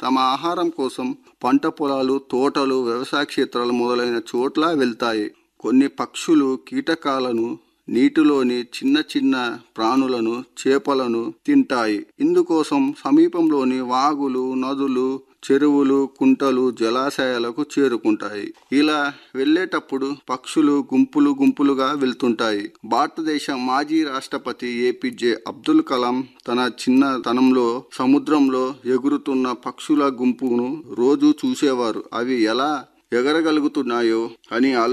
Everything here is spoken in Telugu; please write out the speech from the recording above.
తమ ఆహారం కోసం పంట పొలాలు తోటలు వ్యవసాయ క్షేత్రాలు మొదలైన చోట్ల వెళ్తాయి కొన్ని పక్షులు కీటకాలను నీటిలోని చిన్న చిన్న ప్రాణులను చేపలను తింటాయి ఇందుకోసం సమీపంలోని వాగులు నదులు చెరువులు కుంటలు జలాశయాలకు చేరుకుంటాయి ఇలా వెళ్ళేటప్పుడు పక్షులు గుంపులు గుంపులుగా వెళ్తుంటాయి భారతదేశ మాజీ రాష్ట్రపతి ఏపీజే అబ్దుల్ కలాం తన చిన్నతనంలో సముద్రంలో ఎగురుతున్న పక్షుల గుంపును రోజు చూసేవారు అవి ఎలా ఎగరగలుగుతున్నాయో అని ఆలో